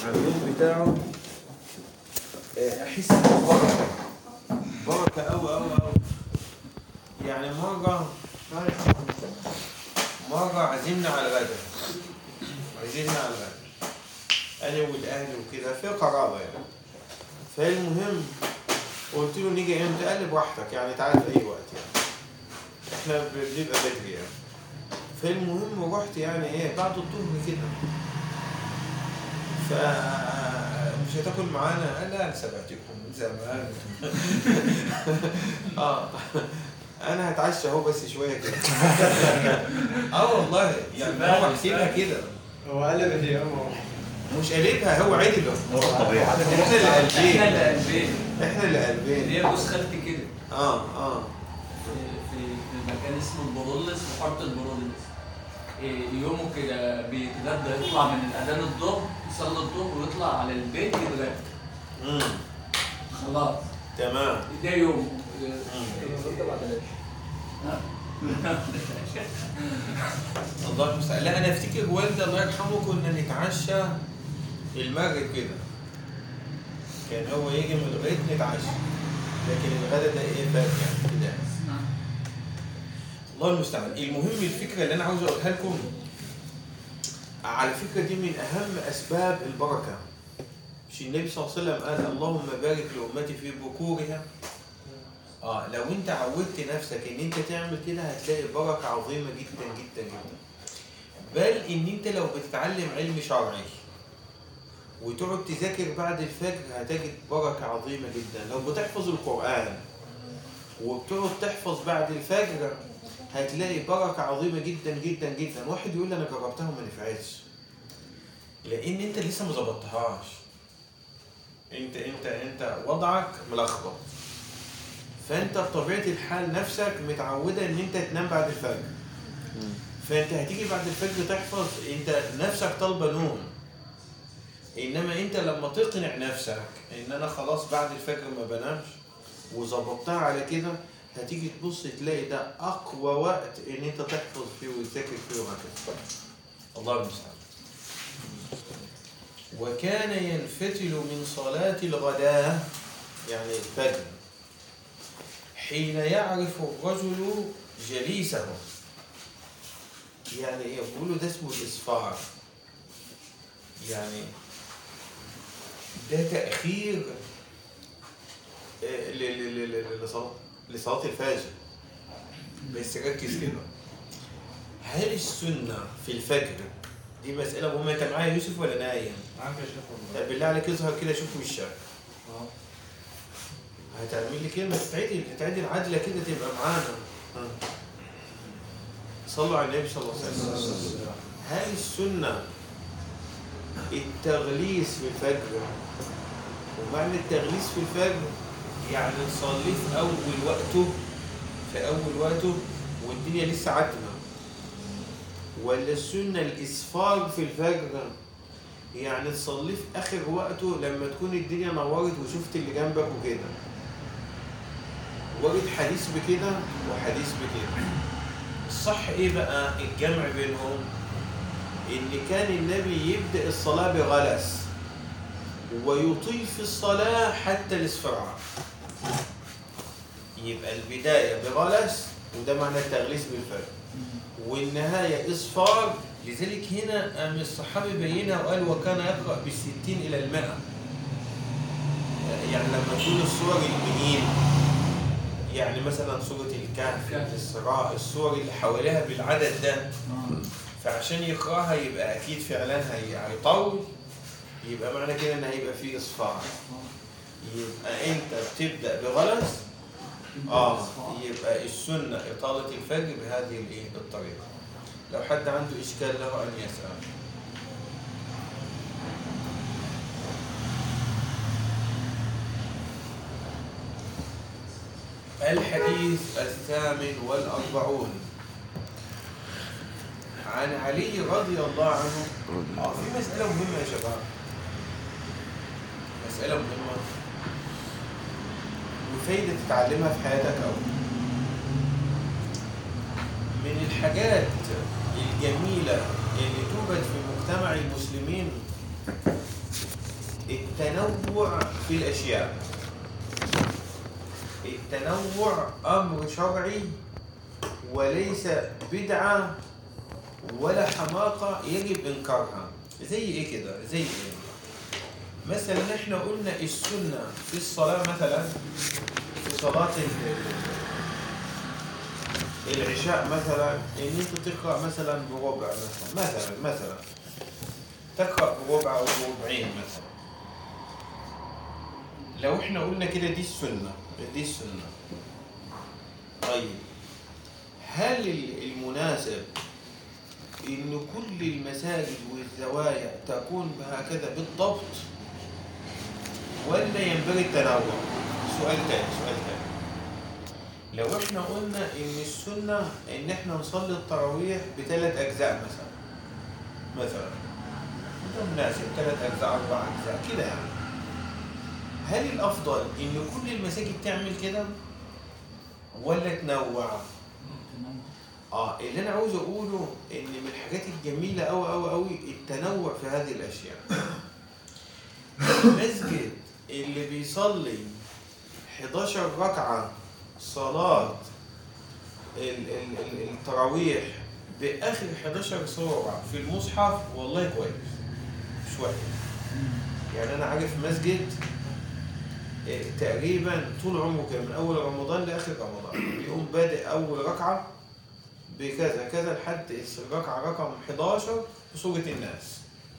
على اللون بتاعه آه، احس بركه بركه قوي قوي قوي يعني مره مره عزمنا على الغدا عزمنا على الغدا انا والاهل وكده في قرابه يعني فالمهم قلت له نيجي امتى قال لي براحتك يعني تعال في اي وقت يعني احنا بنبقى بدري يعني فالمهم رحت يعني ايه بعد الظهر كده ف مش هتاكل معانا قال لا انا سبقتكم من زمان اه انا هتعشى اهو بس شويه كده اه والله يعني هو حكينا كده هو قلب اليوم مش قلبها هو عدل هو الطبيعي احنا اللي احنا قلبين اللي قلبين احنا اللي قلبين هي جوز خالتي كده اه اه في في في مكان اسمه البرولس في حاره البرولس إيه، يومه كده بيتغدى يطلع من الاذان الظهر يصلي الظهر ويطلع على البيت يتغدى امم خلاص تمام ده يومه الله المستعان لا انا افتكر والدي الله يرحمه كنا نتعشى المغرب كده كان هو يجي من البيت نتعشى لكن الغدا ده ايه فات يعني كده الله المستعان المهم الفكره اللي انا عاوز اقولها لكم على فكره دي من اهم اسباب البركه مش النبي صلى الله عليه وسلم قال اللهم بارك لامتي في بكورها اه لو انت عودت نفسك ان انت تعمل كده هتلاقي بركه عظيمه جدا جدا جدا بل ان انت لو بتتعلم علم شرعي وتقعد تذاكر بعد الفجر هتجد بركه عظيمه جدا لو بتحفظ القران وبتقعد تحفظ بعد الفجر هتلاقي بركه عظيمه جدا جدا جدا واحد يقول لي انا جربتها وما نفعتش لان انت لسه ما ظبطتهاش انت انت انت وضعك ملخبط فانت بطبيعه الحال نفسك متعوده ان انت تنام بعد الفجر فانت هتيجي بعد الفجر تحفظ انت نفسك طالبه نوم انما انت لما تقنع نفسك ان انا خلاص بعد الفجر ما بنامش وظبطتها على كده هتيجي تبص تلاقي ده اقوى وقت ان انت تحفظ فيه وتذاكر فيه وهكذا الله المستعان وكان ينفتل من صلاة الغداء يعني الفجر حين يعرف الرجل جليسه يعني ايه بيقولوا ده اسمه الإسفار يعني ده تأخير آه، ل- ل- ل- ل- لصلاة لصلاة الفجر بس ركز كده هل السنة في الفجر دي مسألة مهمة أنت معايا يوسف ولا نايم؟ معاك يا شيخ والله طب بالله عليك اظهر كده شوف وشك اه هتعمل لي كلمة تتعدل تتعدل عدلة كده تبقى معانا ها. صلوا على النبي صلى الله عليه وسلم هل السنة التغليس في الفجر ومعنى التغليس في الفجر يعني نصلي في أول وقته في أول وقته والدنيا لسه عتمة ولا السنة الإسفار في الفجر يعني تصليه في آخر وقته لما تكون الدنيا نورت وشفت اللي جنبك وكده وارد حديث بكده وحديث بكده الصح ايه بقى الجمع بينهم ان كان النبي يبدا الصلاه بغلس ويطيل في الصلاه حتى الاصفرار يبقى البدايه بغلس وده معنى التغليس بالفجر والنهايه اصفار لذلك هنا قام الصحابي بينها وقال وكان يقرا بالستين الى المئة يعني لما تقول الصور المنين يعني مثلا سورة الكهف الكهف. الإسراء السور اللي حواليها بالعدد ده فعشان يقراها يبقى أكيد فعلا هي- هيطول يبقى معنى كده إن هيبقى فيه إصفار يبقى أنت بتبدأ بغلس آه يبقى السنة إطالة الفجر بهذه الإيه الطريقة لو حد عنده إشكال له أن يسأل الحديث الثامن والأربعون عن علي رضي الله عنه آه في مسألة مهمة يا شباب مسألة مهمة وفايدة تتعلمها في حياتك أوي من الحاجات الجميلة اللي توجد في مجتمع المسلمين التنوع في الأشياء التنوع أمر شرعي وليس بدعة ولا حماقة يجب إنكارها زي إيه كده زي إيه مثلا إحنا قلنا السنة في الصلاة مثلا في صلاة ال- العشاء مثلا إن أنت تقرأ مثلا بربع مثلا مثلا مثلا تقرأ بربع أو بربعين مثلا لو إحنا قلنا كده دي السنة دي السنة طيب هل ال- المناسب إن كل المساجد والزوايا تكون هكذا بالضبط ولا ينبغي التنوع؟ سؤال تاني سؤال تاني لو احنا قلنا ان السنة ان احنا نصلي التراويح بثلاث اجزاء مثلا مثلا ده مناسب ثلاث اجزاء اربع اجزاء كده يعني هل الافضل ان كل المساجد تعمل كده ولا تنوع؟ اه اللي انا عاوز اقوله ان من الحاجات الجميله قوي قوي قوي التنوع في هذه الاشياء المسجد اللي بيصلي 11 ركعه صلاه ال- ال- ال- التراويح باخر 11 سوره في المصحف والله كويس شويه يعني انا عارف مسجد آه، تقريبا طول عمره كان من اول رمضان لاخر رمضان بيقوم بادئ اول ركعه بكذا كذا لحد الركعة رقم 11 في سورة الناس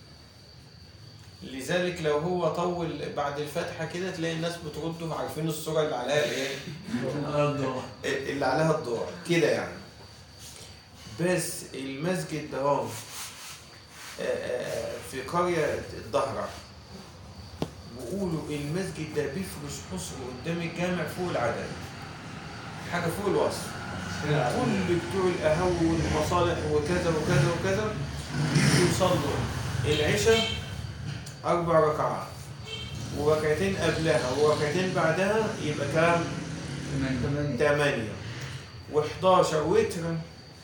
لذلك لو هو طول بعد الفاتحة كده تلاقي الناس بترده عارفين السورة اللي عليها الايه؟ اللي عليها الدور كده يعني بس المسجد ده هو آه، آه، في قرية الظهرة بيقولوا المسجد ده بيفرش حصر قدام الجامع فوق العدد حاجة فوق الوصف كل بتوع القهوة والمصالح وكذا وكذا وكذا يجوا يصلوا العشاء أربع ركعات وركعتين قبلها وركعتين بعدها يبقى كام؟ ثمانية ثمانية و11 وتر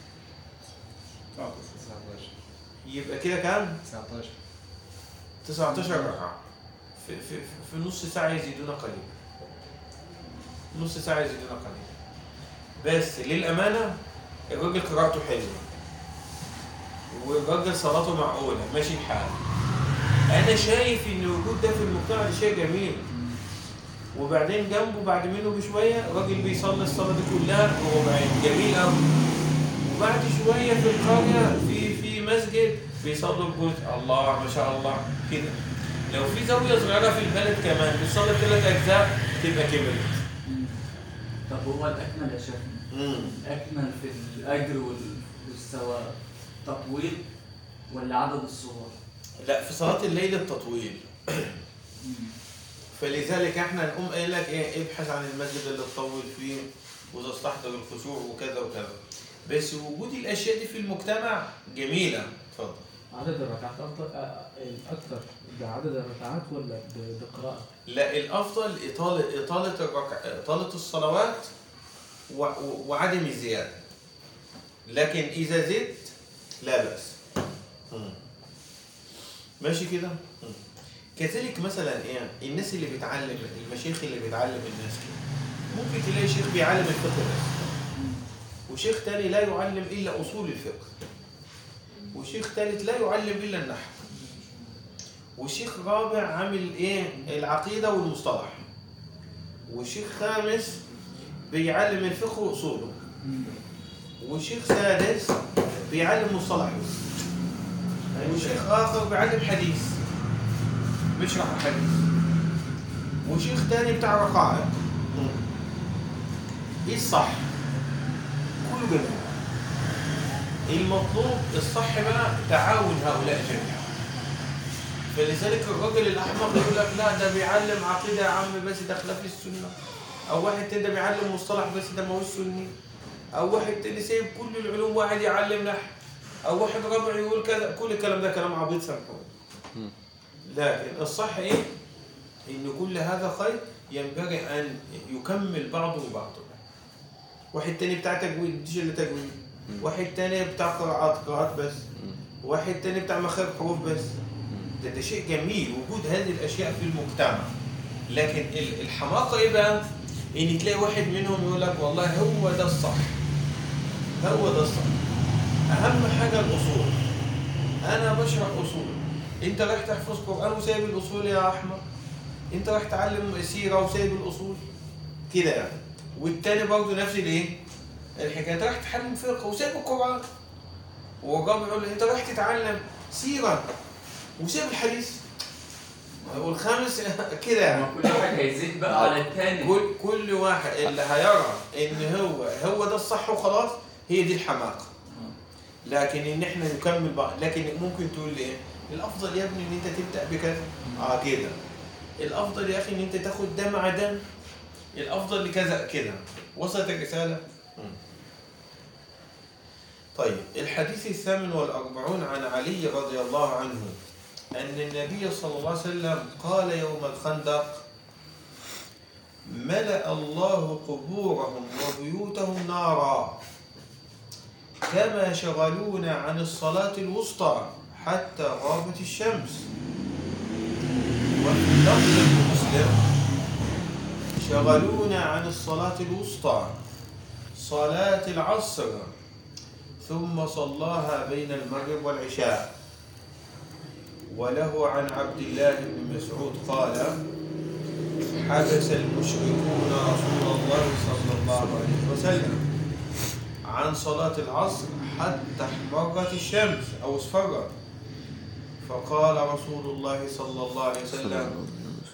19 يبقى كده كام؟ 19 19 ركعة في, في, في نص ساعة يزيدون قليلا نص ساعة يزيدون قليلا بس للأمانة الراجل قراءته حلوة والراجل صلاته معقولة ماشي الحال أنا شايف إن وجود ده في المجتمع ده شيء جميل وبعدين جنبه بعد منه بشوية راجل بيصلي الصلاة دي كلها ربعين جميل أوي وبعد شوية في القرية في في مسجد بيصلوا بجزء الله ما شاء الله كده لو في زاوية صغيرة في البلد كمان بتصلي ثلاث أجزاء تبقى كملت طب هو الأكمل يا شيخنا الأكمل في الأجر وال- والثواب تطويل ولا عدد الصور؟ لا في صلاة الليل التطويل فلذلك احنا نقوم قايل لك ايه ابحث عن المسجد اللي تطول فيه وتستحضر الخشوع وكذا وكذا بس وجود الاشياء دي في المجتمع جميله اتفضل عدد الركعات أكتر آه، الأكتر بعدد الركعات ولا ب- بقراءة؟ لا الافضل اطاله اطاله الركع اطاله الصلوات و... و- وعدم الزياده لكن اذا زدت لا باس مم. ماشي كده مم. كذلك مثلا ايه الناس اللي بتعلم المشايخ اللي بتعلم الناس كده ممكن تلاقي شيخ بيعلم الفقه بس وشيخ تاني لا يعلم الا اصول الفقه وشيخ ثالث لا يعلم الا النحو وشيخ رابع عامل ايه العقيده والمصطلح وشيخ خامس بيعلم الفقه واصوله وشيخ سادس بيعلم مصطلح بس وشيخ اخر بيعلم حديث بيشرح الحديث وشيخ تاني بتاع رقائق ايه الصح كله جميل المطلوب الصح بقى تعاون هؤلاء جميعا فلذلك الراجل الاحمق يقول لك لا ده بيعلم عقيده يا عم بس ده خلاف السنه او واحد تاني ده بيعلم مصطلح بس ده ما هوش سني او واحد تاني سايب كل العلوم واحد يعلم نحو او واحد رابع يقول كذا كل الكلام ده كلام عبيط سامحوني لكن الصح ايه ان كل هذا خير ينبغي ان يكمل بعضه بعضه واحد تاني بتاع تجويد مش اللي تجويد واحد تاني بتاع قراءات قراءات بس واحد تاني بتاع مخارج حروف بس ده, ده شيء جميل وجود هذه الاشياء في المجتمع لكن ال- الحماقه ايه بقى؟ ان تلاقي واحد منهم يقول لك والله هو ده الصح هو ده الصح اهم حاجه الاصول انا بشرح اصول انت رايح تحفظ قران وسايب الاصول يا احمد انت رايح تعلم سيره وسايب الاصول كده يعني والتاني برضه نفس الايه الحكايه انت رايح تتعلم فقه وسايب القران والرابع يقول له انت رايح تتعلم سيره وسايب الحديث والخامس كده يعني كل واحد هيزيد بقى على التاني كل كل واحد اللي هيرى ان هو هو ده الصح وخلاص هي دي الحماقه لكن ان احنا نكمل بعض لكن ممكن تقول لي ايه الافضل يا ابني ان انت تبدا بكذا اه كده الافضل يا اخي ان انت تاخد ده مع ده الافضل لكذا كده وصلت الرساله مم. طيب الحديث الثامن والأربعون عن علي رضي الله عنه أن النبي صلى الله عليه وسلم قال يوم الخندق ملأ الله قبورهم وبيوتهم نارا كما شغلونا عن الصلاة الوسطى حتى غابت الشمس وفي لفظ مسلم شغلونا عن الصلاة الوسطى صلاة العصر ثم صلاها بين المغرب والعشاء وله عن عبد الله بن مسعود قال حبس المشركون رسول الله صلى الله عليه وسلم عن صلاة العصر حتى احمرت الشمس أو اصفرت فقال رسول الله صلى الله عليه وسلم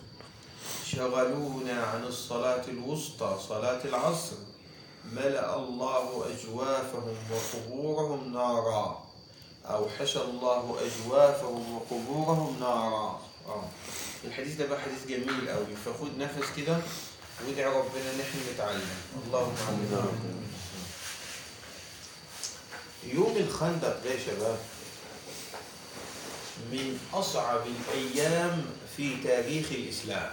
شغلونا عن الصلاة الوسطى صلاة العصر ملأ الله أجوافهم وقبورهم نارا أو حشى الله أجوافهم وقبورهم نارا آه. الحديث ده بقى حديث جميل قوي فخد نفس كده وادعي ربنا ان احنا نتعلم اللهم علمنا يوم الخندق ده يا شباب من أصعب الأيام في تاريخ الإسلام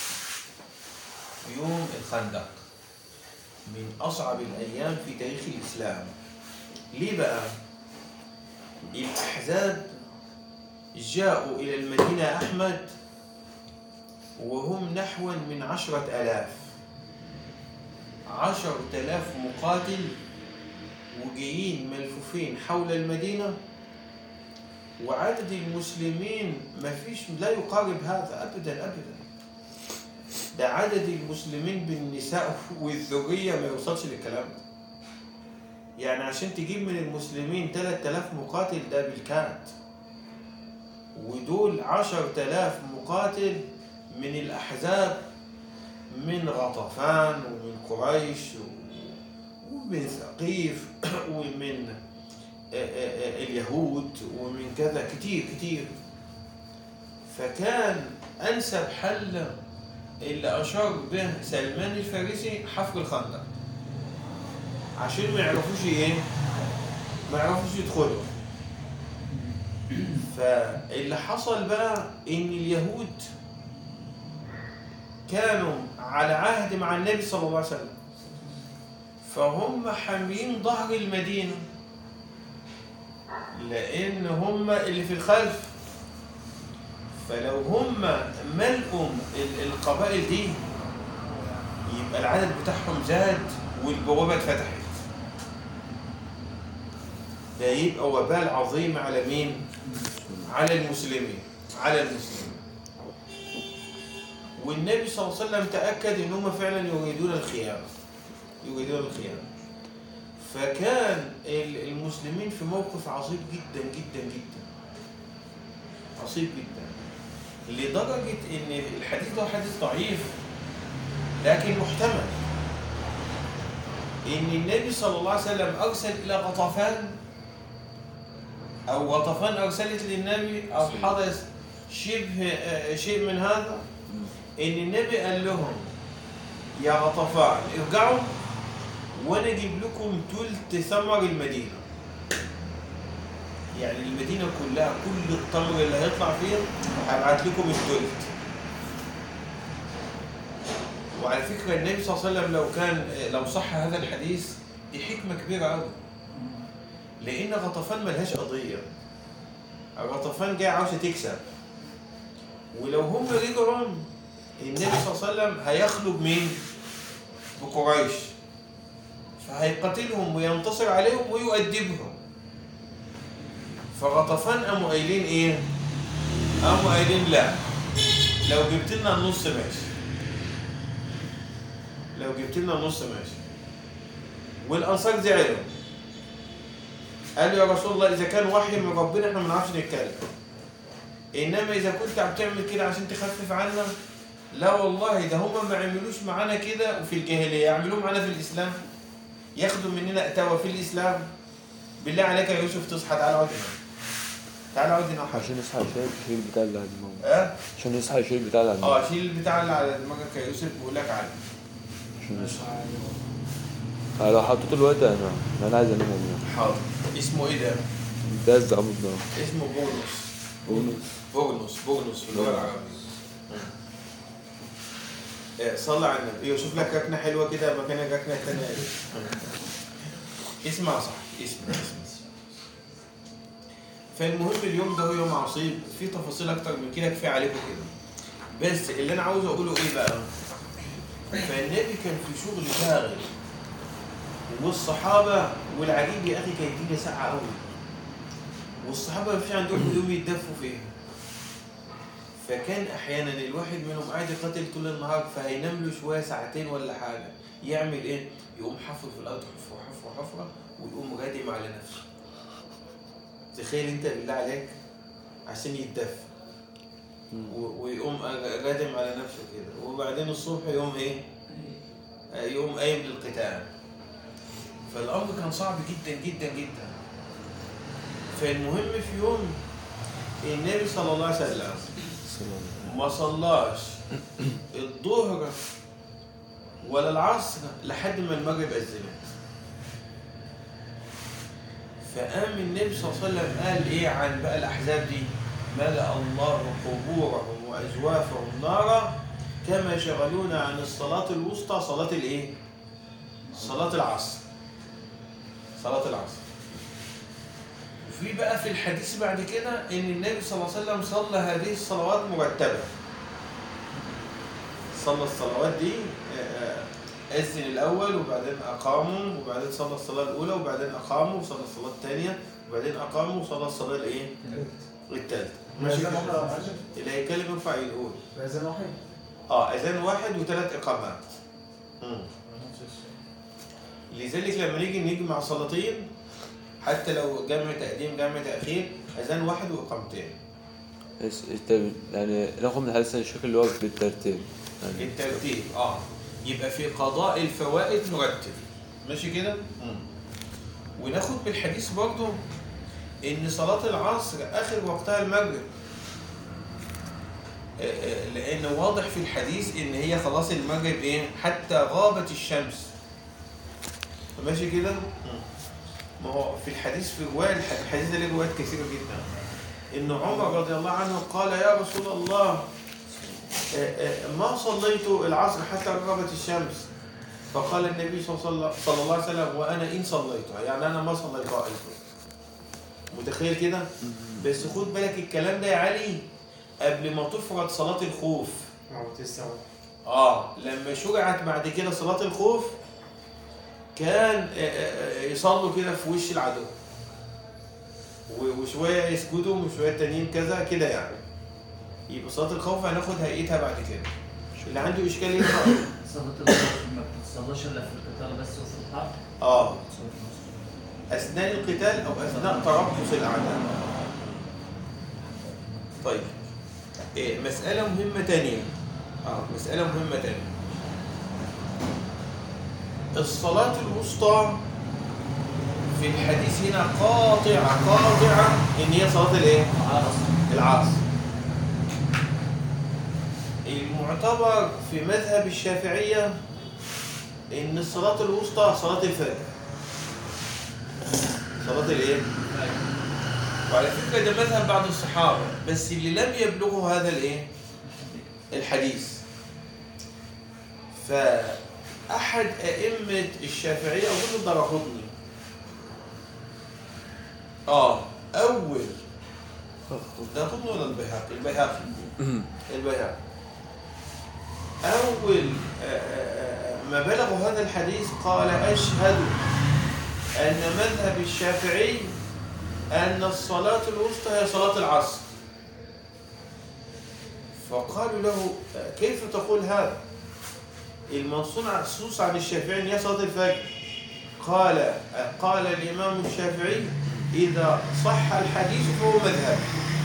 يوم الخندق من أصعب الأيام في تاريخ الإسلام ليه بقى؟ الأحزاب جاءوا إلى المدينة أحمد وهم نحو من عشرة ألاف عشرة آلاف مقاتل وجايين ملفوفين حول المدينة وعدد المسلمين ما فيش لا يقارب هذا أبدا أبدا ده عدد المسلمين بالنساء والذرية ما يوصلش للكلام ده يعني عشان تجيب من المسلمين 3000 مقاتل ده بالكاد ودول 10000 مقاتل من الأحزاب من غطفان ومن قريش ومن ثقيف ومن اليهود ومن كذا كتير كتير فكان أنسب حل اللي أشار به سلمان الفارسي حفر الخندق عشان ما يعرفوش ايه ما يعرفوش يدخلوا فاللي حصل بقى ان اليهود كانوا على عهد مع النبي صلى الله عليه وسلم فهم حاملين ظهر المدينة لأن هم اللي في الخلف فلو هم ملقوا القبائل دي يبقى العدد بتاعهم زاد والبوابة اتفتحت ده يبقى وبال عظيم على مين؟ على المسلمين على المسلمين والنبي صلى الله عليه وسلم تأكد ان هم فعلا يريدون الخيانة يريدون الخيانة فكان المسلمين في موقف عصيب جدا جدا جدا عصيب جدا لدرجة ان الحديث ده حديث ضعيف لكن محتمل ان النبي صلى الله عليه وسلم ارسل الى غطفان او غطفان ارسلت للنبي او حدث شبه شيء من هذا ان النبي قال لهم يا غطفان ارجعوا وانا اجيب لكم تلت ثمر المدينه يعني المدينه كلها كل التمر اللي هيطلع فيها هبعت لكم التلت وعلى فكره النبي صلى الله عليه وسلم لو كان لو صح هذا الحديث دي حكمه كبيره قوي لان غطفان ملهاش قضيه غطفان جاي عاوزه تكسب ولو هم رجعوا النبي صلى الله عليه وسلم هيخلو بمين؟ بقريش فهيقاتلهم وينتصر عليهم ويؤدبهم فغطفان قاموا قايلين ايه؟ قاموا قايلين لا لو جبت لنا النص ماشي لو جبت لنا النص ماشي والانصار زعلوا قالوا يا رسول الله اذا كان وحي من ربنا احنا ما نعرفش نتكلم انما اذا كنت عم تعمل كده عشان تخفف عنا لا والله ده هم ما عملوش معانا كده وفي الجاهليه يعملوه معانا في الاسلام ياخدوا مننا اتاوى في الاسلام بالله عليك يا يوسف تصحى تعالى اقعد هنا تعالى اقعد هنا وحش. عشان يصحى يشيل يشيل البتاع اللي على دماغه اه عشان يصحى يشيل البتاع اللي على دماغه اه شيل البتاع اللي على دماغك يا يوسف بقول لك عليه عشان يصحى أنا لو حطيته دلوقتي انا انا عايز انام والله حاضر اسمه ايه ده؟ ده الزعبط ده اسمه بونص بونص بونص بونص في اللغه العربيه آه، صلى على النبي يشوف لك ركنه حلوه كده مكان الركنه الثانيه اسمع صح اسمع اسمع فالمهم اليوم ده هو يوم عصيب في تفاصيل اكتر من كده كفايه عليكم كده بس اللي انا عاوز اقوله ايه بقى فالنبي كان في شغل شاغل والصحابه والعجيب يا اخي كانت الدنيا ساقعه قوي والصحابه ما فيش عندهم يوم يتدفوا فيه فكان احيانا الواحد منهم قاعد يقاتل طول النهار فهينام له شويه ساعتين ولا حاجه يعمل ايه؟ يقوم حفر في الارض حفره حفره حفره ويقوم رادم على نفسه تخيل انت بالله عليك عشان يتدفى و- ويقوم رادم على نفسه كده وبعدين الصبح يقوم ايه؟ يقوم قايم للقتال فالامر كان صعب جدا جدا جدا فالمهم في يوم النبي صلى الله عليه وسلم ما صلاش الظهر ولا العصر لحد ما المغرب أذنت فقام النبي صلى الله عليه وسلم قال ايه عن بقى الاحزاب دي ملأ الله قبورهم واجوافهم نارا كما شغلونا عن الصلاة الوسطى صلاة الايه؟ صلاة العصر صلاة العصر وفي بقى في الحديث بعد كده ان النبي صلى الله عليه وسلم صلى هذه الصلوات مرتبة صلى الصلوات دي آه، آه، أذن الأول وبعدين أقاموا وبعدين صلى الصلاة الأولى وبعدين أقاموا وصلى الصلاة الثانية وبعدين أقاموا وصلى الصلاة الإيه؟ الثالثة ماشي بأذان كده؟ واحد يا معلم؟ اللي هيتكلم ينفع يقول بأذان واحد؟ اه اذان واحد وثلاث اقامات مم. لذلك لما نيجي نجمع صلاتين حتى لو جمع تقديم جمع تاخير اذان واحد واقامتين بس انت يعني ناخد من الحديث الشكل اللي هو بالترتيب يعني الترتيب اه يبقى في قضاء الفوائد نرتب ماشي كده مم. وناخد بالحديث برضو ان صلاة العصر اخر وقتها المغرب آه، آه، لان واضح في الحديث ان هي خلاص المغرب ايه حتى غابت الشمس ماشي كده مم. ما هو في الحديث في رواية الح- الحديث ده له روايات كثيرة جدا ان عمر رضي الله عنه قال يا رسول الله ما صليت العصر حتى غربت الشمس فقال النبي صلى الله صلى الله عليه وسلم وانا ان صليتها يعني انا ما صليتها ايضا متخيل كده بس خد بالك الكلام ده يا علي قبل ما تفرض صلاة الخوف أو تسعة اه لما شرعت بعد كده صلاة الخوف كان آه، آه، آه، يصلوا كده في وش العدو و- وشوية يسجدوا وشوية التانيين كذا كده يعني يبقى صلاة الخوف هناخد هيئتها بعد كده اللي عنده إشكال يقرأ صلاة الخوف ما بتتصلاش الا في القتال بس وفي الحرب اه أثناء القتال أو أثناء تربص الأعداء طيب إيه مسألة مهمة تانية اه مسألة مهمة تانية الصلاة الوسطى في الحديث هنا قاطعة قاطعة إن هي صلاة الإيه؟ العصر المعتبر في مذهب الشافعية إن الصلاة الوسطى صلاة الفجر صلاة الإيه؟ وعلى فكرة ده مذهب بعض الصحابة بس اللي لم يبلغوا هذا الإيه؟ الحديث فأحد أئمة الشافعية أظن الدرقطني آه أول الدارقطني ولا البيهقي؟ البيهقي البيهقي أول آه، آه، ما بلغوا هذا الحديث قال أشهد أن مذهب الشافعي أن الصلاة الوسطى هي صلاة العصر فقالوا له آه، كيف تقول هذا المنصوص عن الشافعي أن هي صلاة الفجر قال آه، قال الإمام الشافعي إذا صح الحديث فهو مذهب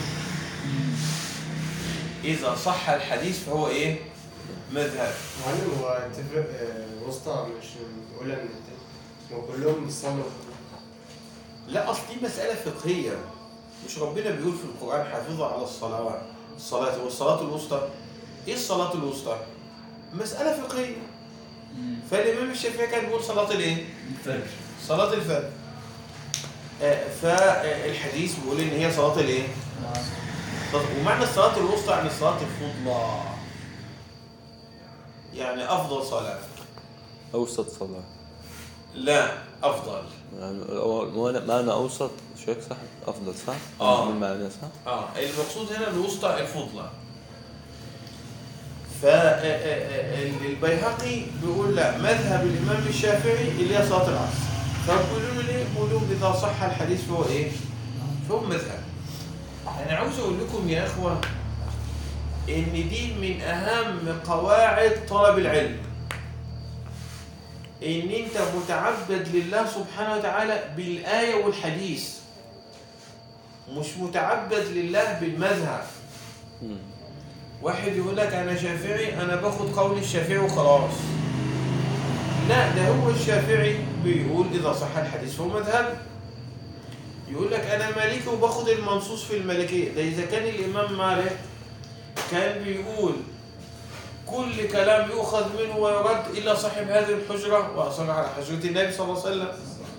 إذا صح الحديث فهو إيه؟ مذهب معلم هو تفرق آه، وسطى مش من اولى من التاني هو كلهم بيصلوا لا أصل دي مسألة فقهية مش ربنا بيقول في القرآن حافظوا على الصلوات الصلاة والصلاة الوسطى إيه الصلاة الوسطى؟ مسألة فقهية فالإمام الشافعي كان بيقول صلاة الإيه؟ الفجر صلاة الفجر آه، فالحديث بيقول إن هي صلاة الإيه؟ طب ومعنى الصلاة الوسطى يعني الصلاة الفضلى يعني أفضل صلاة أوسط صلاة لا أفضل يعني هو معنى أوسط مش هيك صح؟ أفضل صح؟ آه. من معنى صح؟ اه المقصود هنا الوسطى الفضلى فالبيهقي بيقول لا مذهب الامام الشافعي اللي هي صلاه العصر فبيقولوا له ليه؟ بيقولوا اذا صح الحديث فهو ايه؟ فهو مذهب انا عاوز اقول لكم يا اخوه ان دي من اهم قواعد طلب العلم ان انت متعبد لله سبحانه وتعالى بالايه والحديث مش متعبد لله بالمذهب مم. واحد يقول لك انا شافعي انا باخد قول الشافعي وخلاص لا ده هو الشافعي بيقول اذا صح الحديث فهو مذهب يقول لك انا مالكي وباخد المنصوص في المالكيه ده اذا كان الامام مالك كان بيقول كل كلام يؤخذ منه ويرد الا صاحب هذه الحجره واصر على حجره النبي صلى الله عليه وسلم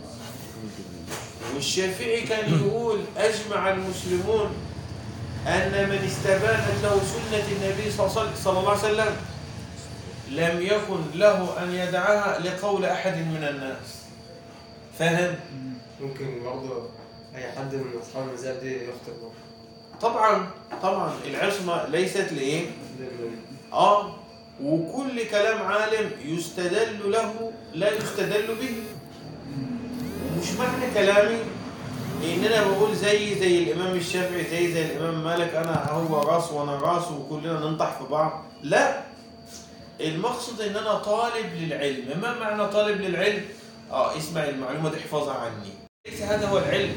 والشافعي كان يقول أجمع المسلمون أن من استبانت له سنة النبي صلى الله عليه- صلى الله عليه وسلم لم يكن له أن يدعها لقول أحد من الناس فاهم؟ ممكن برضه اي حد من اصحاب المذاهب دي يخطئ برضه طبعا طبعا العصمة ليست لإيه؟ لأن آه وكل كلام عالم يستدل له لا يستدل به مش معنى كلامي ان انا بقول زي زي الامام الشافعي زي زي الامام مالك انا هو راس وانا راس وكلنا ننطح في بعض لا المقصد ان انا طالب للعلم ما معنى طالب للعلم اه اسمع المعلومه دي احفظها عني ليس هذا هو العلم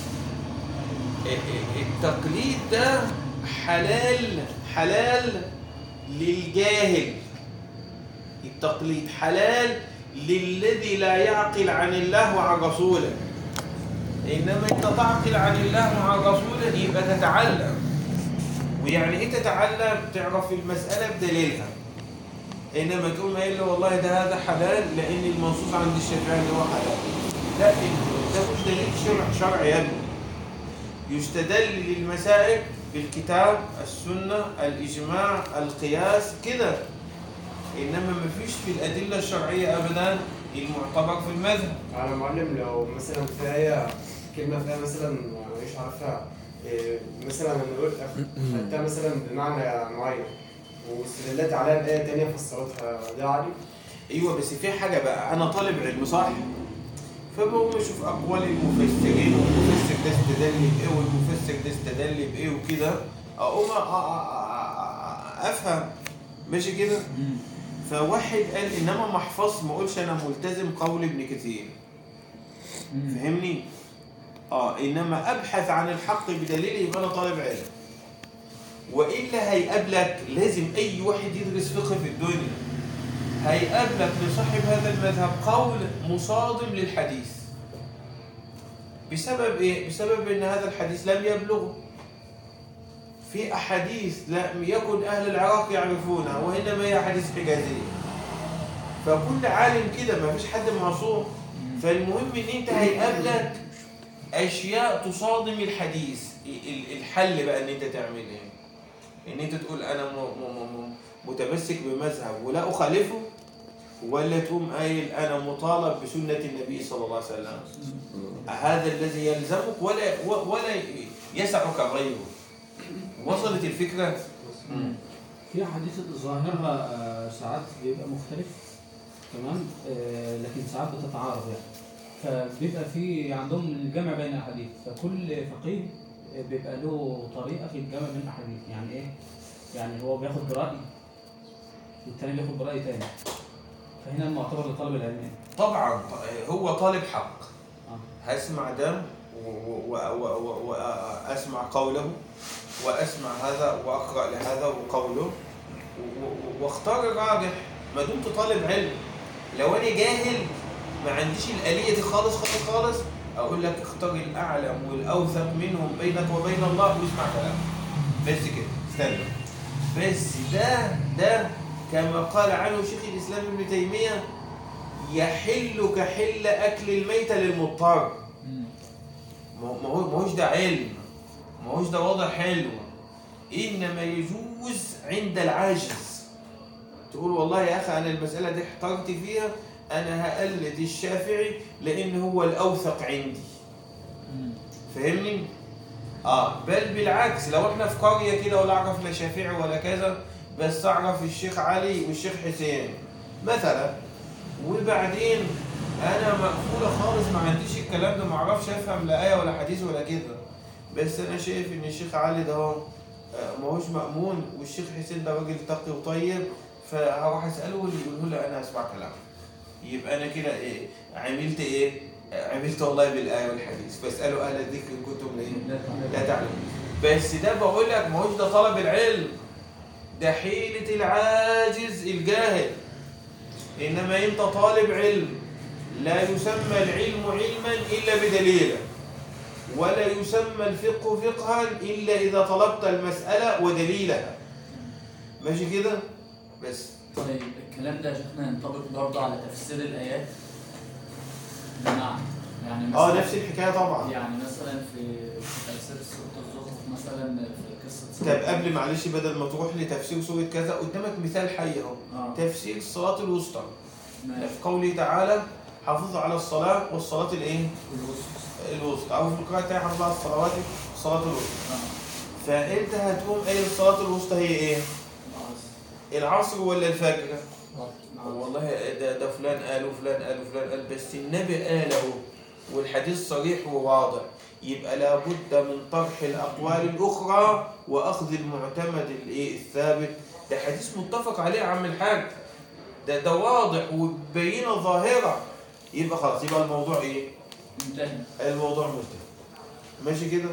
التقليد ده حلال حلال للجاهل التقليد حلال للذي لا يعقل عن الله وعن رسوله انما انت تعقل عن الله وعن رسوله يبقى تتعلم ويعني ايه تتعلم تعرف المساله بدليلها انما تقوم قايل له والله ده هذا حلال لان المنصوص عند الشافعي اللي هو حلال لا ده مش دليل شرع شرع يا ابني يستدل للمسائل بالكتاب السنة الإجماع القياس كده إنما ما فيش في الأدلة الشرعية أبدا المعتبر في المذهب انا معلم لو مثلا في آية كلمة فيها مثلا مش عارفها إيه، مثلا انا قلت خدتها مثلا بمعنى معين واستدلت عليها بآية تانية فسرتها ده عادي؟ أيوة بس في حاجة بقى أنا طالب علم صح فبقوم أشوف أقوال المفسرين والمفسر ده استدل بإيه والمفسر ده استدل بإيه وكده أقوم أ- أ- أ- أ- أفهم ماشي كده فواحد قال انما ما احفظش ما اقولش انا ملتزم قول ابن كثير فهمني اه انما ابحث عن الحق بدليل يبقى انا طالب علم والا هيقابلك لازم اي واحد يدرس فقه في الدنيا هيقابلك لصاحب هذا المذهب قول مصادم للحديث بسبب ايه بسبب ان هذا الحديث لم يبلغه في احاديث لم يكن اهل العراق يعرفونها وانما هي احاديث حجازيه فكل عالم كده ما فيش حد معصوم فالمهم ان انت هيقابلك اشياء تصادم الحديث ال- الحل بقى ان انت تعمل ايه ان انت تقول انا م- م- م- متمسك بمذهب ولا اخالفه ولا تقوم قايل انا مطالب بسنه النبي صلى الله عليه وسلم هذا الذي يلزمك ولا ولا يسعك غيره وصلت الفكره في احاديث ظاهرها آه، ساعات بيبقى مختلف تمام آه، لكن ساعات بتتعارض يعني فبيبقى في عندهم الجمع بين الاحاديث فكل فقيه آه، بيبقى له طريقه في الجمع بين الاحاديث يعني ايه؟ يعني هو بياخد براي والتاني بياخد براي تاني فهنا المعتبر لطالب العلم إيه؟ طبعا هو طالب حق اه هسمع ده واسمع قوله واسمع هذا واقرا لهذا وقوله و- و- واختار الراجح ما دمت طالب علم لو انا جاهل ما عنديش الاليه دي خالص خالص خالص اقول لك اختار الاعلم والاوثق منهم بينك وبين الله واسمع كلامه بس كده استنى بس ده ده كما قال عنه شيخ الاسلام ابن تيميه يحل كحل اكل الميته للمضطر ما هو- ما هو- ما هوش ده علم ما هوش ده وضع حلو انما يجوز عند العاجز تقول والله يا اخي انا المساله دي احترت فيها انا هقلد الشافعي لان هو الاوثق عندي فاهمني اه بل بالعكس لو احنا في قريه كده ولا اعرف لا شافعي ولا كذا بس اعرف الشيخ علي والشيخ حسين مثلا وبعدين انا مقفوله خالص ما عنديش الكلام ده ما اعرفش افهم لا ايه ولا حديث ولا كده بس انا شايف ان الشيخ علي ده هو آه، ما هوش مأمون والشيخ حسين ده راجل تقي وطيب فهروح اساله واللي يقوله له انا اسمع كلامه يبقى انا كده ايه عملت ايه آه، عملت والله بالايه والحديث فاسالوا اهل الذكر ان كنتم ايه لا تعلمون بس ده بقول لك ما هوش ده طلب العلم ده حيلة العاجز الجاهل إنما أنت طالب علم لا يسمى العلم علما إلا بدليله ولا يسمى الفقه فقها إلا إذا طلبت المسألة ودليلها ماشي كده بس طيب الكلام ده يا شيخنا ينطبق برضه على تفسير الآيات بمعنى يعني اه مثلا نفس الحكاية طبعا يعني مثلا في في تفسير سورة الزخرف مثلا في قصة طب قبل معلش بدل ما تروح لتفسير سورة كذا قدامك مثال حي اهو اه تفسير الصلاة الوسطى ماشي في قوله تعالى حافظوا على الصلاة والصلاة الايه؟ الوسط الوسطى أو في القراءة الثانية حافظوا على الصلوات الصلاة الوسطى اه فأنت هتقوم قايل الصلاة الوسطى هي إيه؟ خلاص. العصر ولا الفجر؟ آه. والله ده, ده فلان قال وفلان قال وفلان قال بس النبي قاله والحديث صريح وواضح يبقى لابد من طرح الأقوال الأخرى وأخذ المعتمد الإيه الثابت ده حديث متفق عليه يا عم الحاج ده ده واضح وبينه ظاهرة يبقى خلاص يبقى الموضوع إيه؟ انتهى الموضوع منتهي ماشي كده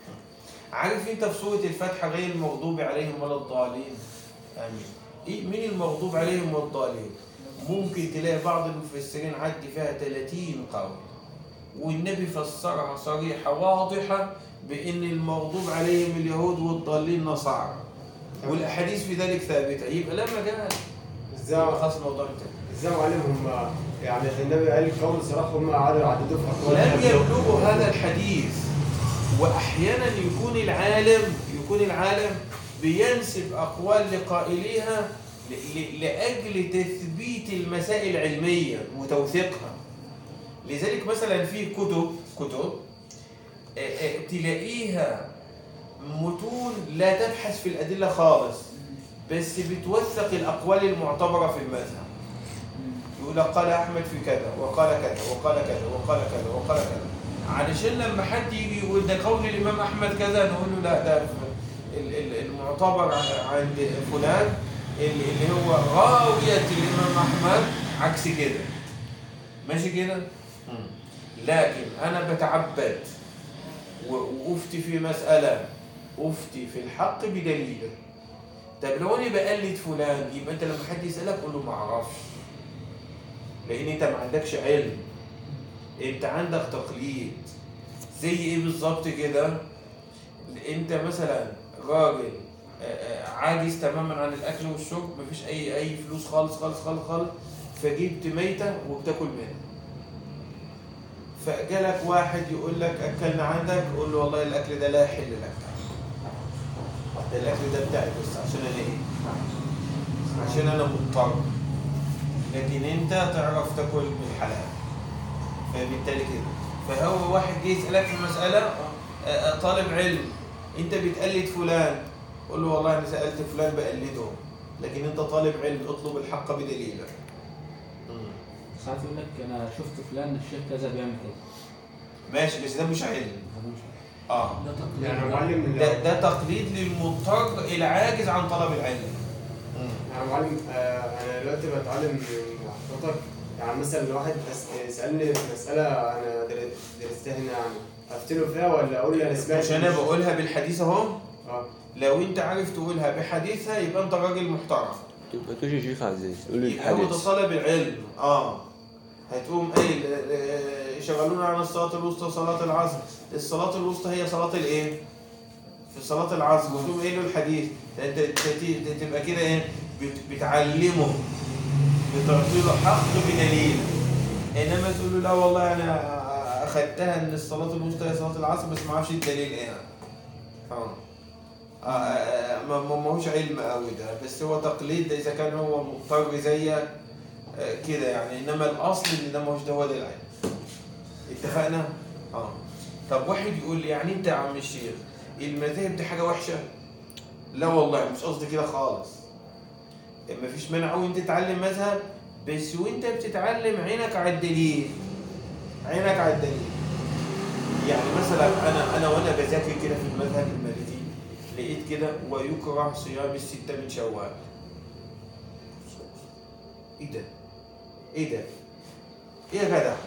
عارف انت في سورة الفاتحة غير المغضوب عليهم ولا الضالين امين ايه مين المغضوب عليهم والضالين ممكن تلاقي بعض المفسرين عدي فيها 30 قول والنبي فسرها صريحة واضحة بان المغضوب عليهم اليهود والضالين نصارى والاحاديث في ذلك ثابتة يبقى لما جاء ازاي يبقى خلاص الموضوع انتهى ازاي يا معلم هم يعني النبي قال قول صراحه هم قعدوا يعددوا في اقوال لم الناس. يبلغوا هذا الحديث واحيانا يكون العالم يكون العالم بينسب اقوال لقائليها ل- ل- لاجل تثبيت المسائل العلميه وتوثيقها لذلك مثلا في كتب كتب آه، آه، تلاقيها متون لا تبحث في الادله خالص بس بتوثق الاقوال المعتبره في المذهب يقول لك قال احمد في كذا وقال كذا وقال كذا وقال كذا وقال كذا علشان لما حد يجي يقول ده قول الامام احمد كذا نقول له لا ده ال- ال- المعتبر عند فلان اللي اللي هو راويه الامام احمد عكس كده ماشي كده لكن انا بتعبد و- وافتي في مساله افتي في الحق بدليل طب لو انا بقلد فلان يبقى انت لما حد يسالك قول له ما اعرفش لان انت ما عندكش علم انت عندك تقليد زي ايه بالظبط كده انت مثلا راجل آه، آه، عاجز تماما عن الاكل والشرب مفيش اي اي فلوس خالص خالص خالص خالص فجبت ميته وبتاكل منها فجالك واحد يقول لك اكلنا عندك قول له والله الاكل ده لا يحل لك ده الاكل ده بتاعي بس عشان انا ايه عشان انا مضطر لكن انت تعرف تاكل من الحلال فبالتالي كده فهو واحد جه يسالك في مساله آه، آه، طالب علم انت بتقلد فلان قول له والله انا سالت فلان بقلده لكن انت طالب علم اطلب الحق بدليلك مم. ساعات يقول لك انا شفت فلان الشيخ كذا بيعمل كذا ماشي بس ده مش علم هذا مش اه ده تقليد يعني يا معلم ده ده تقليد للمضطر العاجز عن طلب العلم يعني معلم آه، انا دلوقتي بتعلم من حضرتك يعني مثلا لو واحد أس- سالني في مساله انا در- درستها هنا يعني افتله فيها ولا اقول له انا سمعت مش انا بقولها بالحديث اهو اه لو انت عارف تقولها بحديثها يبقى انت راجل محترم تبقى كوش شيخ عزيز قول لي يبقى هو ده الحديث طلب العلم اه هتقوم قايل آه، شغلونا عن الصلاة الوسطى صلاة العصر الصلاة الوسطى هي صلاة الايه؟ في صلاة العصر وتقوم قايل له الحديث ده انت ت- ت- تبقى كده ايه؟ بت- بتعلمه بتعطي له حق بدليل انما تقول له لا والله انا اخدتها ان الصلاة الوسطى هي صلاة العصر بس ما اعرفش الدليل ايه اه آه، آه، ما ما- ماهوش علم قوي ده بس هو تقليد ده اذا كان هو مضطر زيك آه، كده يعني انما الاصل ان ده ماهوش ده هو ده العلم اتفقنا؟ اه طب واحد يقول لي يعني انت يا عم الشيخ المذاهب دي حاجه وحشه؟ لا والله مش قصدي كده خالص مفيش مانع قوي انت تتعلم مذهب بس وانت بتتعلم عينك على الدليل عينك على الدليل يعني مثلا انا انا وانا بذاكر كده في المذهب المالكي لقيت كده ويكره صيام الستة من شوال ايه ده؟ ايه ده؟ ايه يا جدع؟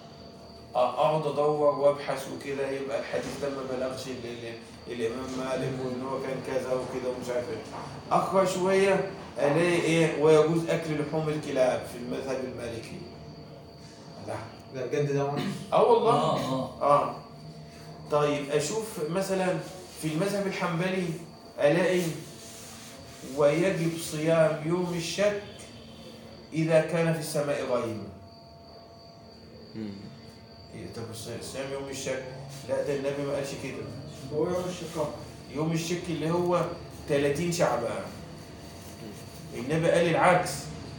اقعد ادور وابحث وكده يبقى الحديث ده ما بلغش ال- ال- الامام مالك وان هو كان كذا وكده ومش عارف ايه اقرا شويه الاقي ايه ويجوز اكل لحوم الكلاب في المذهب المالكي لا ده بجد ده معلم اه والله اه اه اه طيب اشوف مثلا في المذهب الحنبلي الاقي ويجب صيام يوم الشك اذا كان في السماء غيم مم. إيه طب الصي- صيام يوم الشك لا ده النبي ما قالش كده هو يوم الشقاق يوم الشك اللي هو 30 شعبان النبي قال العكس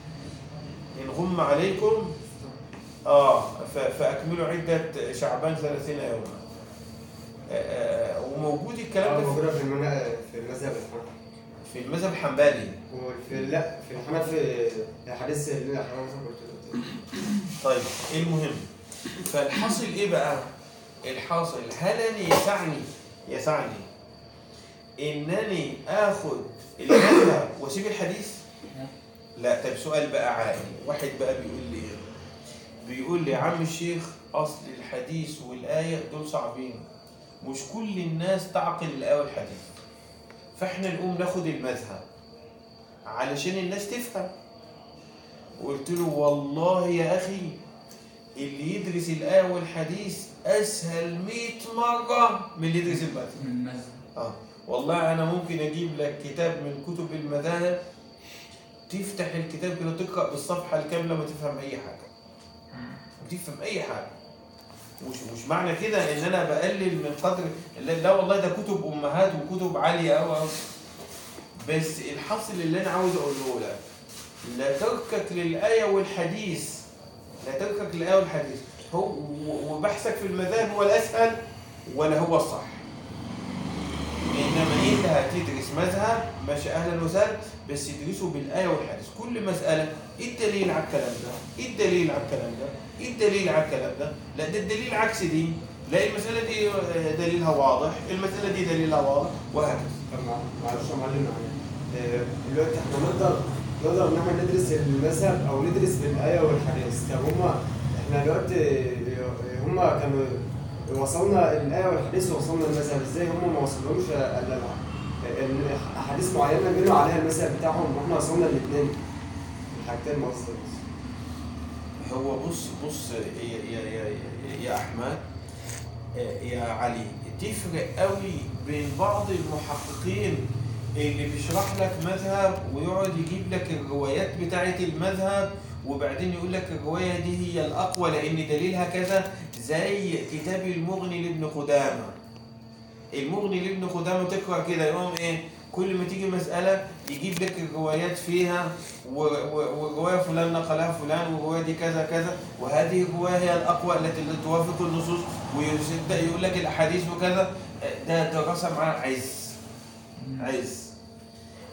ان غم عليكم اه ف- فاكملوا عده شعبان 30 يوما آه، آه، وموجود الكلام اه ده في- موجوده في المنا... في المذهب الحنفي في المذهب الحنبلي وفي لا في الحنفي الحديث اللي حضرتك قلت له طيب المهم فالحاصل ايه بقى الحاصل هل انا يسعني يسعني انني اخد المذهب واسيب الحديث لا طب سؤال بقى عائلي واحد بقى بيقول لي ايه بيقول لي يا عم الشيخ اصل الحديث والايه دول صعبين مش كل الناس تعقل الايه والحديث فاحنا نقوم ناخد المذهب علشان الناس تفهم قلت له والله يا اخي اللي يدرس الايه والحديث اسهل 100 مره من اللي يدرس المذهب من المذهب اه والله انا ممكن اجيب لك كتاب من كتب المذاهب تفتح الكتاب كده تقرا بالصفحه الكامله ما تفهم اي حاجه ما تفهم اي حاجه مش مش معنى كده ان انا بقلل من قدر لا, لا والله ده كتب امهات وكتب عاليه قوي قوي بس الحاصل اللي انا عاوز اقوله لك لا تركك للايه والحديث لا تركك للايه والحديث هو وبحثك في المذاهب هو الاسهل ولا هو الصح انما انت هتدرس مذهب ماشي اهلا وسهلا بس تدرسه بالايه والحديث كل مساله ايه الدليل على الكلام ده؟ ايه الدليل على الكلام ده؟ ايه الدليل على الكلام ده؟ لا ده الدليل عكس دي لا المساله دي دليلها واضح المساله دي دليلها واضح وهكذا طب مع- معلش يا معلم معايا آه، دلوقتي احنا نقدر نقدر ان احنا ندرس المذهب او ندرس بالايه والحديث طب هما احنا دلوقتي آه، هما كانوا وصلنا الايه والحديث ووصلنا المذهب ازاي هما ما وصلهمش الا ال- احاديث معينه بنوا عليها المذهب بتاعهم واحنا وصلنا الاثنين الحاجتين ما وصلناش هو بص بص يا يا يا, يا احمد يا علي تفرق قوي بين بعض المحققين اللي بيشرح لك مذهب ويقعد يجيب لك الروايات بتاعه المذهب وبعدين يقول لك الروايه دي هي الاقوى لان دليلها كذا زي كتاب المغني لابن قدامه المغني لابن قدامه تقرا كده يقوم ايه كل ما تيجي مساله يجيب لك الروايات فيها و- و- وروايه فلان نقلها فلان والروايه دي كذا كذا وهذه الروايه هي الاقوى التي توافق النصوص ويبدا يقول لك الاحاديث وكذا ده دراسه معاه عز عز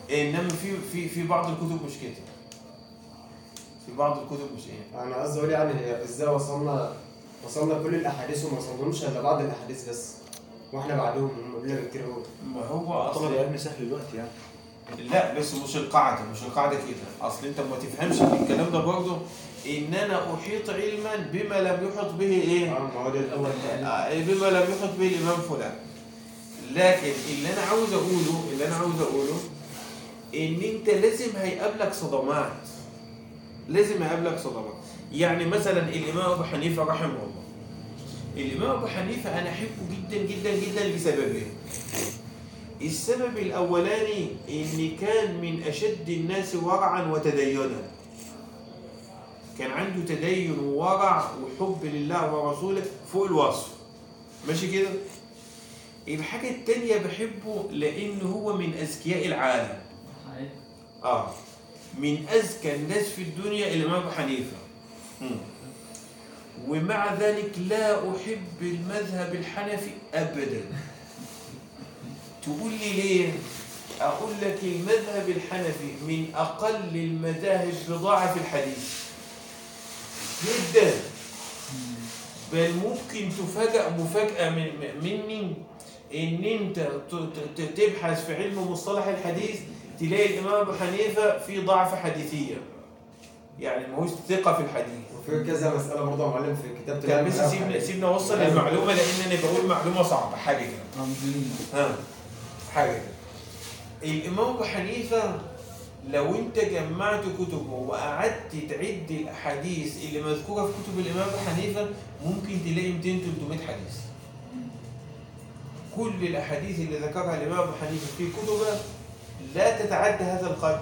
انما في في في بعض الكتب مش كده في بعض الكتب مش ايه انا قصدي اقول يعني هي ازاي وصلنا وصلنا كل الاحاديث وما وصلناش الا بعض الاحاديث بس واحنا بعدهم هم قبلنا بكتير قوي ما هو طبعا اصلا العلم سهل دلوقتي يعني لا بس مش القاعده مش القاعده كده اصل انت ما تفهمش من الكلام ده برضه ان انا احيط علما بما لم يحط به ايه اه ما هو ده الاول آه، بما لم يحط به الامام فلان لكن اللي انا عاوز اقوله اللي انا عاوز اقوله ان انت لازم هيقابلك صدمات لازم هيقابلك صدمات يعني مثلا الامام ابو حنيفه رحمه الله الامام ابو حنيفه انا احبه جدا جدا جدا لسببين السبب الاولاني ان كان من اشد الناس ورعا وتدينا كان عنده تدين وورع وحب لله ورسوله فوق الوصف ماشي كده الحاجة التانية بحبه لأن هو من أذكياء العالم حقيقي. آه من أذكى الناس في الدنيا الإمام أبو حنيفة مم. ومع ذلك لا أحب المذهب الحنفي أبدا تقول لي ليه؟ أقول لك المذهب الحنفي من أقل المذاهب بضاعة في الحديث جدا بل ممكن تفاجأ مفاجأة من مني إن أنت ت- ت- ت- تبحث في علم مصطلح الحديث تلاقي الإمام أبو حنيفة في ضعف حديثية يعني ما هوش ثقة في الحديث وفي كذا مساله برضه يا معلم في كتاب طب تمام بس سيبنا سيبنا اوصل المعلومه لان انا بقول معلومه صعبه حاجه كده ها حاجه كده الامام ابو حنيفه لو انت جمعت كتبه وقعدت تعد الاحاديث اللي مذكوره في كتب الامام ابو حنيفه ممكن تلاقي 200 300 حديث كل الاحاديث اللي ذكرها الامام ابو حنيفه في كتبه لا تتعدى هذا القدر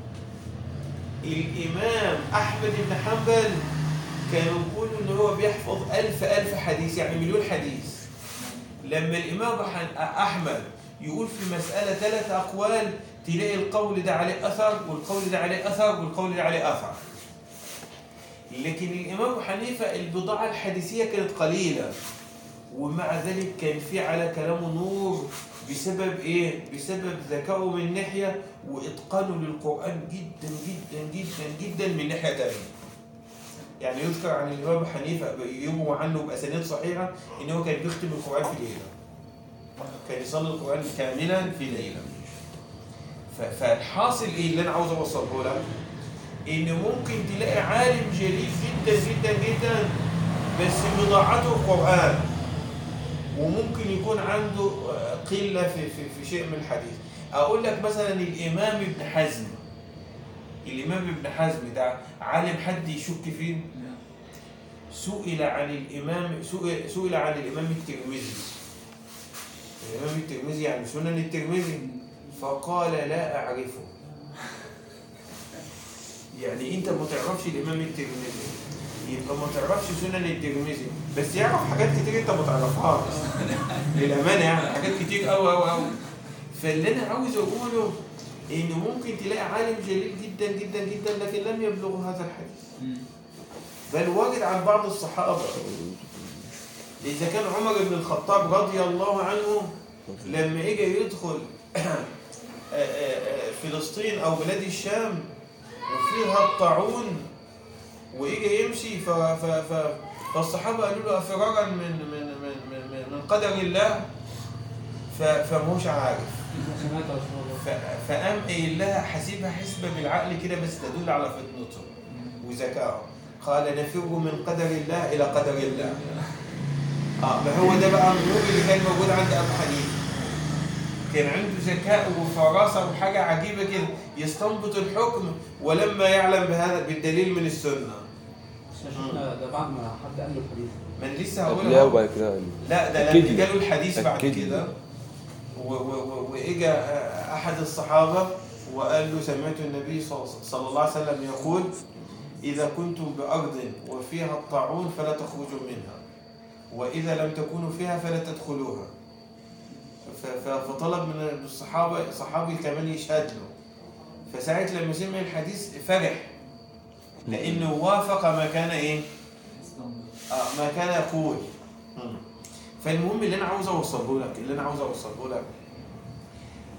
الامام احمد بن حنبل كانوا يقولوا ان هو بيحفظ ألف ألف حديث يعني مليون حديث لما الامام أبو حن- احمد يقول في مساله ثلاث اقوال تلاقي القول ده عليه اثر والقول ده عليه اثر والقول ده عليه اثر لكن الامام ابو حنيفه البضاعه الحديثيه كانت قليله ومع ذلك كان في على كلامه نور بسبب ايه؟ بسبب ذكائه من ناحيه واتقانه للقران جدا جدا جدا جدا من ناحيه ثانيه. يعني يذكر عن الامام ابو حنيفه يروى عنه باسانيد صحيحه ان هو كان بيختم القران في ليله. كان يصلي القران كاملا في ليله. ف- فالحاصل ايه اللي انا عاوز اوصله لك؟ ان ممكن تلاقي عالم جليل جدا جدا جدا بس بضاعته القران وممكن يكون عنده آه، قله في في في شيء من الحديث اقول لك مثلا الامام ابن حزم الامام ابن حزم ده عالم حد يشك فيه سئل عن الامام سئل, سئل عن الامام الترمذي الامام الترمذي يعني سنن الترمذي فقال لا اعرفه يعني انت ما تعرفش الامام الترمذي يبقى ما تعرفش سنن الترمذي بس يعرف حاجات كتير انت ما تعرفهاش للامانه يعني حاجات كتير قوي قوي قوي فاللي انا عاوز اقوله ان ممكن تلاقي عالم جليل جدا جدا جدا لكن لم يبلغه هذا الحديث بل وجد عن بعض الصحابه اذا كان عمر بن الخطاب رضي الله عنه لما اجى يدخل فلسطين او بلاد الشام وفيها الطاعون واجى يمشي ف ف ف فالصحابه قالوا له افرارا من من من من, من قدر الله ف فماهوش عارف سمعت يا رسول الله ف- فقام قايل لها حاسبها حسبه بالعقل كده بس تدل على فطنته وذكائه قال نفر من قدر الله الى قدر الله اه ما هو ده بقى النور اللي كان موجود عند ابو حنيفه كان عنده ذكاء وفراسه وحاجه عجيبه كده يستنبط الحكم ولما يعلم بهذا بالدليل من السنه بس يا شيخنا ده بعد ما حد قال له الحديث من لسه لا هقولها وبعد كده لا ده أكد لما لي. جاله الحديث بعد أكد لي. كده و- و- و- واجا احد الصحابه وقال له سمعت النبي صلى صلى الله عليه وسلم يقول اذا كنتم بارض وفيها الطاعون فلا تخرجوا منها واذا لم تكونوا فيها فلا تدخلوها ف- ف- فطلب من الصحابه صحابي كمان يشهد له فساعة لما سمع الحديث فرح لانه وافق ما كان ايه آه، ما كان يقول مم. فالمهم اللي انا عاوز اوصله لك اللي انا عاوز اوصله لك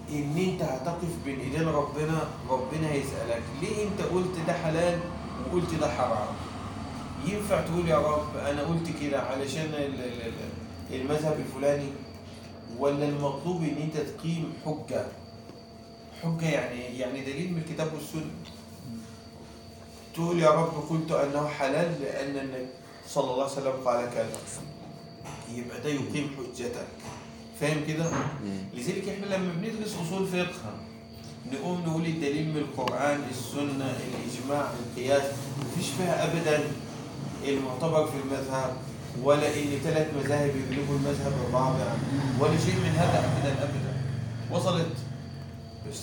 ان انت هتقف بين ايدين ربنا ربنا هيسالك ليه انت قلت ده حلال وقلت ده حرام ينفع تقول يا رب انا قلت كده علشان ال- ال- ال- المذهب الفلاني ولا المطلوب ان انت تقيم حجه حجه يعني يعني دليل من الكتاب والسنه تقول يا رب قلت انه حلال لان النبي صلى الله عليه وسلم قال كذا يبقى ده يقيم حجتك فاهم كده؟ لذلك احنا لما بندرس اصول فقه نقوم نقول الدليل من القران السنه الاجماع القياس مفيش فيها ابدا المعتبر في المذهب ولا ان ثلاث مذاهب يغلبوا المذهب الرابع ولا شيء من هذا ابدا ابدا وصلت بس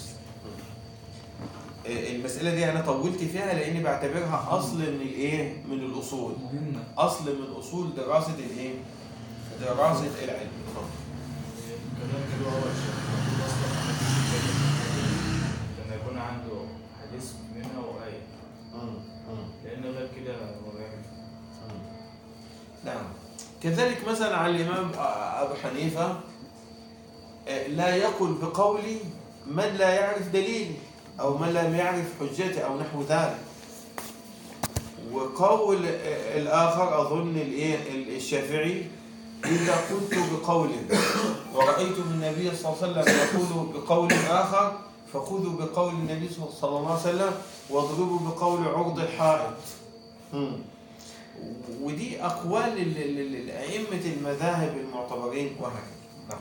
المسألة دي أنا طولت فيها لأني بعتبرها أصل من الإيه؟ من الأصول. مهمة أصل من أصول دراسة الإيه؟ دراسة العلم. اتفضل. كذلك اللي هو الشيخ المفروض اصلا ما يكونش يتكلم في الحاجة دي لما يكون عنده حديث منها وآية لأن غير كده هو بيعمل نعم. كذلك مثلا على الإمام أبو حنيفة آه، لا يقل بقولي من لا يعرف دليلي أو من لم يعرف حجتي أو نحو ذلك. وقول آه، الآخر أظن الإيه الشافعي إذا قلت بقول ورأيت النبي صلى الله عليه وسلم يقول بقول آخر فخذوا بقول النبي صلى الله عليه وسلم واضربوا بقول عرض الحائط. مم. ودي أقوال ال- ال- ال- أئمة المذاهب المعتبرين وهكذا. نعم.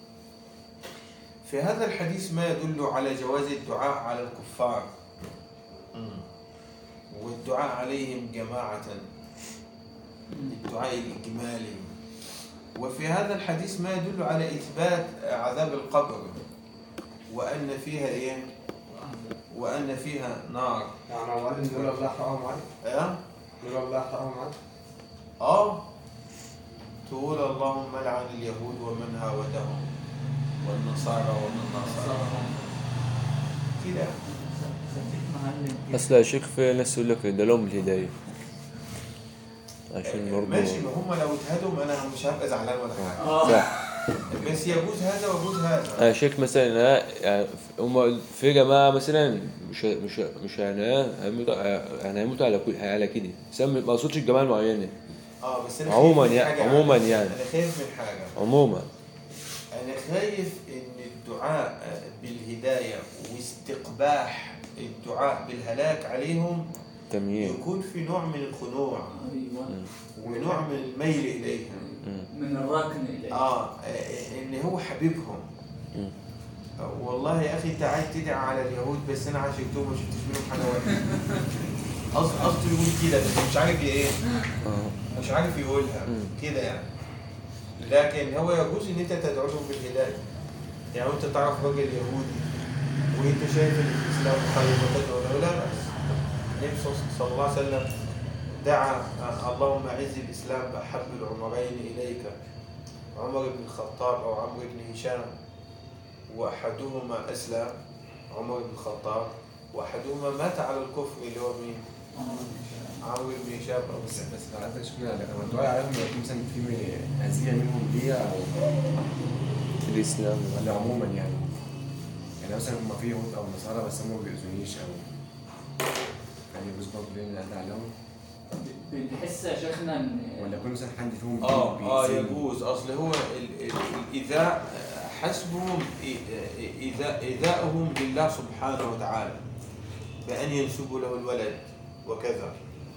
في هذا الحديث ما يدل على جواز الدعاء على الكفار مم. والدعاء عليهم جماعة الدعاء الإجمالي وفي هذا الحديث ما يدل على إثبات عذاب القبر وأن فيها إيه؟ وأن فيها نار يعني هو قال ان دول الله حرام عليه أه؟ دول الله حرام عليه آه تقول اللهم لعن اليهود ومن هاودهم والنصارى ومن ناصرهم كده اصل يا شيخ في ناس يقول لك ده لهم الهدايه عشان برضه ماشي ما هم لو اتهدوا انا مش هبقى زعلان ولا حاجه اه صح بس يجوز هذا ويجوز هذا يا شيخ مثلا أنا يعني هم في جماعه مثلا مش مش مش يعني هيموتوا يعني هيموتوا على كل على كده سمي ما اقصدش الجماعه المعينه اه بس انا عموماً خايف من يعني- حاجة عموماً عندي. يعني. انا خايف من حاجه عموما انا خايف ان الدعاء بالهدايه واستقباح الدعاء بالهلاك عليهم تمييز يكون في نوع من الخنوع ايوه ونوع من الميل اليهم من الركن اليه اه ان هو حبيبهم مم. والله يا اخي انت عايز تدعي على اليهود بس انا عاشرتهم ما شفتش منهم حاجه وحشه قصد قصده يقول كده بس مش عارف ايه اه مش عارف يقولها مم. كده يعني لكن هو يجوز ان انت تدعو لهم بالهدايه يعني انت تعرف راجل يهودي وانت شايف ان الاسلام خير وتدعو له لا باس النبي صلى- صلى الله عليه وسلم دعا اللهم اعز الاسلام باحب العمرين اليك عمر بن الخطاب او عمرو بن هشام واحدهما اسلم عمر بن الخطاب واحدهما مات على الكفر اللي هو مين؟ عمرو بن هشام أو بس بس لو عندك شكل لما الدعاء عليهم يكون مثلا في أذية منهم ليا أو في الاسلام ولا عموما يعني يعني مثلا هم في يهود أو نصارى بس هم ما بيأذونيش أو يعني يجوز برضه ليه نقدر عليهم بنحس يا شيخنا ان ولا يكون مثلا حد فيهم اه اه بيأذيني. يجوز اصل هو ال- ال- الايذاء حسبهم إي- ايذاء ايذاؤهم لله سبحانه وتعالى بان ينسبوا له الولد وكذا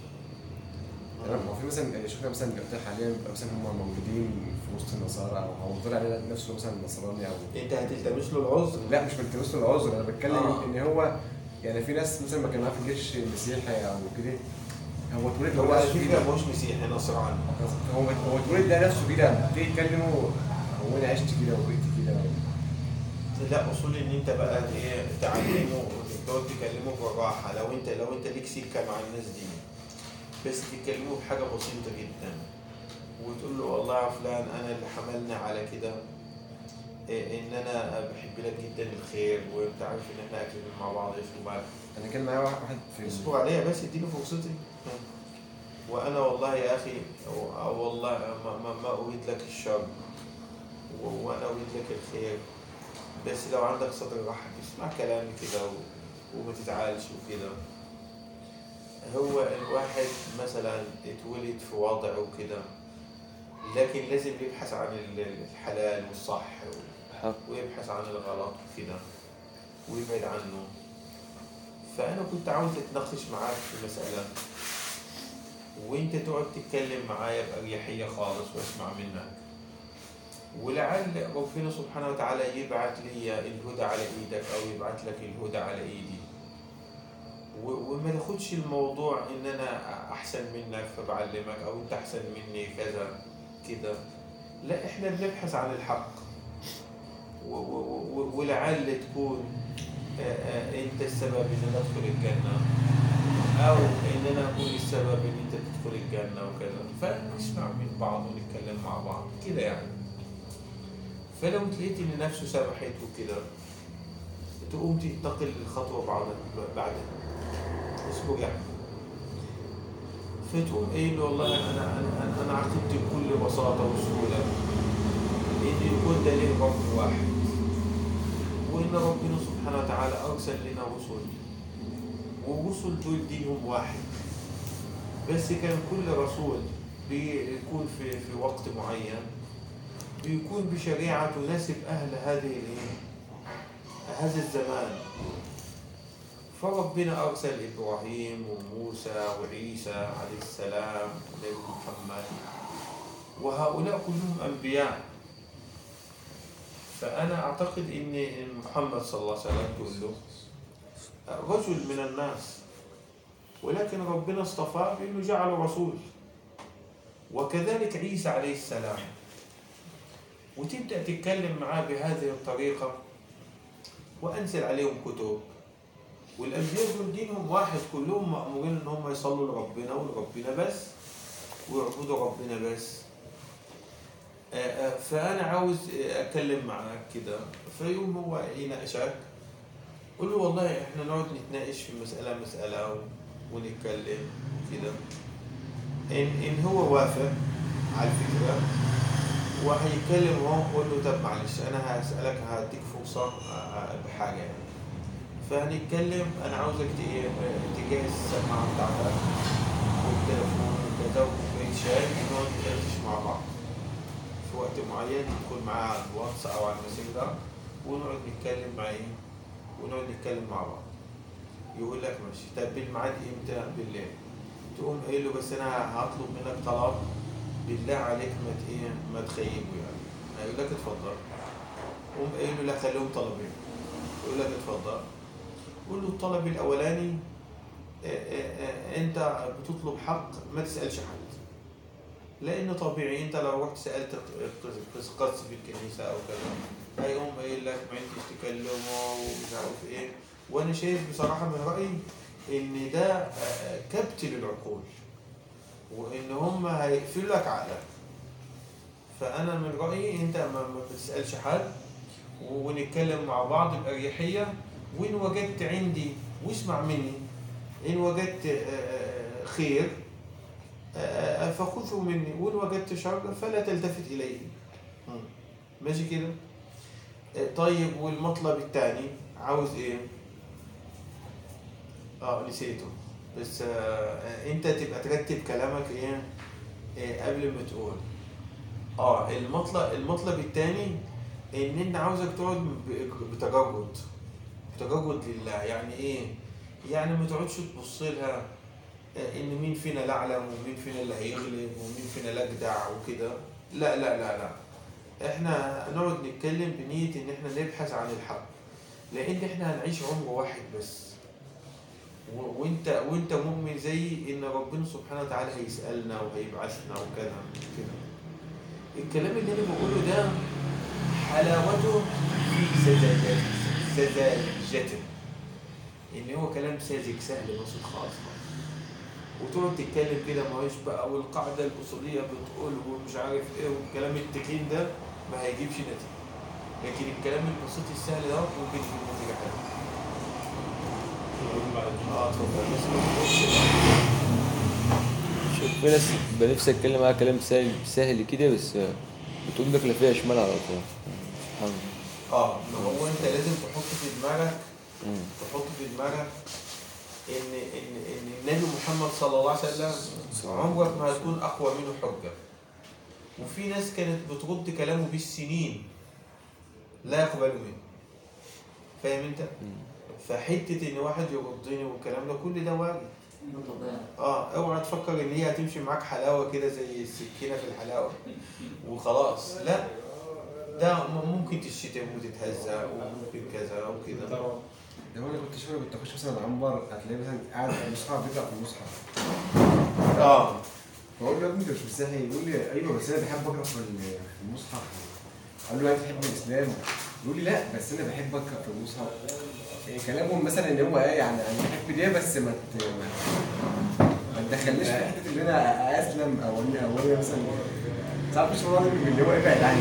يعني هو في مثلا شفنا مثلا دلوقتي حاليا بيبقى مثلا هم موجودين في وسط النصارى او هو طلع عليه نفسه مثلا نصراني او انت هتلتمس له العذر لا مش بلتمس له العذر انا بتكلم آه. ان هو يعني في ناس مثلا ما كان معاه في الجيش مسيحي او كده هو اتولد هو هو على نفسه فكره كده مش مسيحي نصراني هو هو اتولد ده نفسه كده تيجي تكلمه هو انا عشت كده وبقيت كده لا اصول ان انت بقى ايه تعلمه وتقعد تكلمه بالراحه لو انت لو انت ليك سكه مع الناس دي بس تكلمه بحاجه بسيطه جدا وتقول له والله يا فلان انا اللي حملني على كده إيه ان انا بحب لك جدا الخير وانت عارف ان احنا اكلين مع بعض في بعض انا كان معايا واحد في اصبر عليا بس اديني فرصتي وانا والله يا اخي و- والله ما, ما, ما اريد لك الشر و- وانا اريد لك الخير بس لو عندك صدر رحب اسمع كلامي كده و... وما تزعلش وكده هو الواحد مثلا اتولد في وضع وكده لكن لازم يبحث عن ال- الحلال والصح و- حق ويبحث عن الغلط وكده ويبعد عنه فأنا كنت عاوز أتناقش معاك في مسألة وأنت تقعد تتكلم معايا بأريحية خالص وأسمع منك ولعل ربنا سبحانه وتعالى يبعت لي الهدى على إيدك أو يبعت لك الهدى على إيدي و- وما تاخدش الموضوع إن أنا أحسن منك فبعلمك أو أنت أحسن مني كذا كده لا إحنا بنبحث عن الحق و- و- و- ولعل تكون آه، آه، انت السبب ان انا ادخل الجنه او ان انا اكون السبب ان انت تدخل الجنه وكذا فنسمع من بعض ونتكلم مع بعض كده يعني فلو تلاقيت ان نفسه سمحت وكده تقوم تنتقل للخطوه بعد بعد اصبر يعني فتقوم قايل له والله انا انا انا, أنا عقدت بكل بساطه وسهوله ان يكون ده ليه رب واحد وإن ربنا سبحانه وتعالى أرسل لنا رسل والرسل دول دينهم واحد بس كان كل رسول بيكون في في وقت معين بيكون بشريعة تناسب أهل هذه الإيه؟ هذا الزمان فربنا أرسل إبراهيم وموسى وعيسى عليه السلام ونبي محمد وهؤلاء كلهم أنبياء فأنا أعتقد إن إن محمد صلى الله عليه وسلم كله رجل من الناس ولكن ربنا اصطفاه بأنه جعله رسول وكذلك عيسى عليه السلام وتبدأ تتكلم معاه بهذه الطريقة وأنزل عليهم كتب والأنبياء دول دينهم واحد كلهم مأمورين إن هم يصلوا لربنا ولربنا بس ويعبدوا ربنا بس آه، آه، فأنا عاوز آه، أتكلم معاك كده فيوم هو يناقشك قول له والله إحنا نقعد نتناقش في مسألة مسألة و- ونتكلم كده إن إن هو وافق على الفكرة وهيتكلم وهو قول له طب معلش أنا هسألك هديك فرصة آه، آه، بحاجة يعني فهنتكلم أنا عاوزك ت- إيه، آه، تجهز السماعة بتاعتك والتليفون وكذا وكوباية شاي ونقعد ندردش مع بعض في وقت معين تدخل معاه على الواتس او على الماسنجر ونقعد نتكلم مع ايه ونقعد نتكلم مع بعض يقول لك ماشي طب بالميعاد امتى بالليل تقوم قايل له بس انا هطلب منك طلب بالله عليك ما ت- ايه ما تخيبه يعني هيقول لك اتفضل قوم قايل له لا خليهم طلبين يقول لك اتفضل قول له الطلب الاولاني آه، آه، آه، انت بتطلب حق ما تسالش حد لان طبيعي انت لو رحت سالت قس قس في الكنيسه او كذا هيقوم قايل لك ما انتش تكلمه ومش عارف ايه وانا شايف بصراحه من رايي ان ده آه، كبت للعقول وان هم هيقفلوا لك عقلك فانا من رايي انت ما ما بتسالش حد ونتكلم مع بعض باريحيه وان وجدت عندي واسمع مني ان وجدت آه، آه، خير آه، فخذوا مني وإن وجدت شر فلا تلتفت إليه ماشي كده آه، طيب والمطلب الثاني عاوز إيه اه نسيته بس آه آه، انت تبقى ترتب كلامك ايه آه، قبل ما تقول اه المطلب المطلب الثاني ان انت عاوزك تقعد ب- بتجرد بتجرد لله يعني ايه يعني ما تقعدش تبص لها ان مين فينا الاعلم ومين فينا اللي هيغلب ومين فينا الاجدع وكده لا لا لا لا احنا نقعد نتكلم بنية ان احنا نبحث عن الحق لان احنا هنعيش عمر واحد بس و- وانت وانت مؤمن زي ان ربنا سبحانه وتعالى هيسالنا وهيبعثنا وكذا كده الكلام اللي انا بقوله ده حلاوته في سذاجته سذاجته ان هو كلام ساذج سهل بسيط خالص وتقعد تتكلم كده ما هوش بقى والقاعده الاصوليه بتقول ومش عارف ايه والكلام التخين ده ما هيجيبش نتيجه لكن الكلام البسيط السهل ده ممكن يجيب نتيجه حلوه اه اتفضل بس ما تقولش شوف في ناس بنفسي اتكلم معاها كلام سهل سهل كده بس بتقول لك لا فيها شمال على طول سبحان الله اه ما هو انت لازم تحط في دماغك مم. تحط في دماغك ان ان ان النبي محمد صلى الله عليه وسلم عمرك ما هتكون اقوى منه حجه وفي ناس كانت بترد كلامه بالسنين لا يقبل منه فاهم انت؟ فحته ان واحد يردني والكلام ده كل ده واجب اه اوعى تفكر ان هي هتمشي معاك حلاوه كده زي السكينه في الحلاوه وخلاص لا ده م- ممكن تشتم وتتهزق وممكن كذا وكده ده هو انا كنت شويه كنت اخش مثلا عنبر هتلاقيه مثلا قاعد على المصحف بيقرا في المصحف اه بقول له يا ابني انت مش مسيحي يقول لي ايوه بس انا بحب اقرا في ال- في المصحف قال له يعني تحب الاسلام يقول لي لا بس انا بحب اقرا في المصحف إيه كلامهم مثلا ان هو ايه يعني انا بحب ده بس ما ت- ما- ما تدخلنيش في حته ان انا اسلم او ان او انا مثلا ساعات مش راضي من اللي هو ابعد عني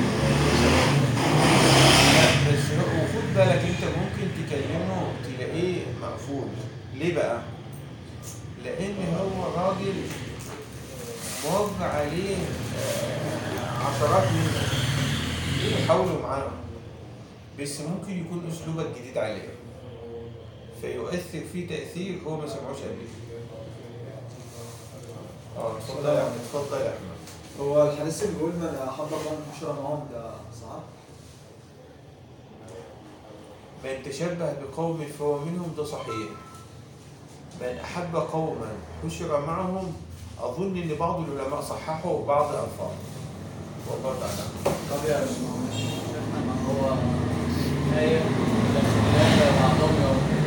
لا بس هو وخد بالك انت ممكن تكلمه تلاقيه مقفول ليه بقى؟ لان هو راجل مر عليه آه، عشرات منهم يحاولوا معاه بس ممكن يكون اسلوبك جديد عليه فيؤثر فيه تاثير هو ما سمعوش قبل كده اه اتفضل يا احمد اتفضل يا احمد هو الحديث اللي بيقول من احب قوم حشر معهم ده صح؟ من تشبه بقوم فهو منهم ده صحيح من أحب قوما حشر معهم أظن أن بعض العلماء صححوا بعض الألفاظ والله تعالى طب يا باشمهندس شفنا ما هو آية الاختلاف بعضهم يوم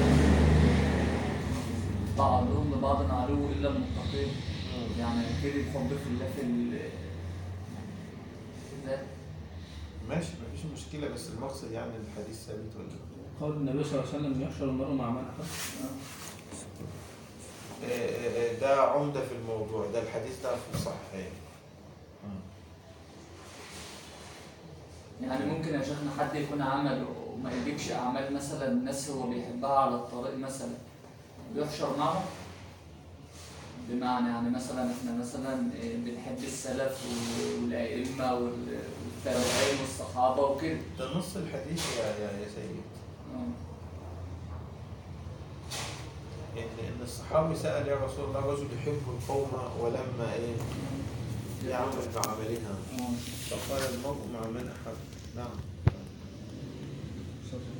بعضهم لبعض عدو إلا المتقين يعني أكيد الحب في الله في ال في ذات ماشي مفيش مشكلة بس المقصد يعني الحديث ثابت ولا لا؟ قول النبي صلى الله عليه وسلم يحشر المرء مع من أحب آه، آه، آه، ده عمدة في الموضوع ده الحديث ده في الصحيحين يعني ممكن يا شيخنا حد يكون عمل وما يجيبش أعمال مثلا الناس هو بيحبها على الطريق مثلا بيحشر معهم بمعنى يعني مثلا احنا مثلا إيه، بنحب السلف والأئمة وال- والتابعين والصحابة وكده ده نص الحديث يا يا يا سيد آه. إن إن الصحابي سأل يا رسول الله رجل يحب القوم ولما إيه يعمل بعملها آه. فقال المرء مع من أحب نعم شكرا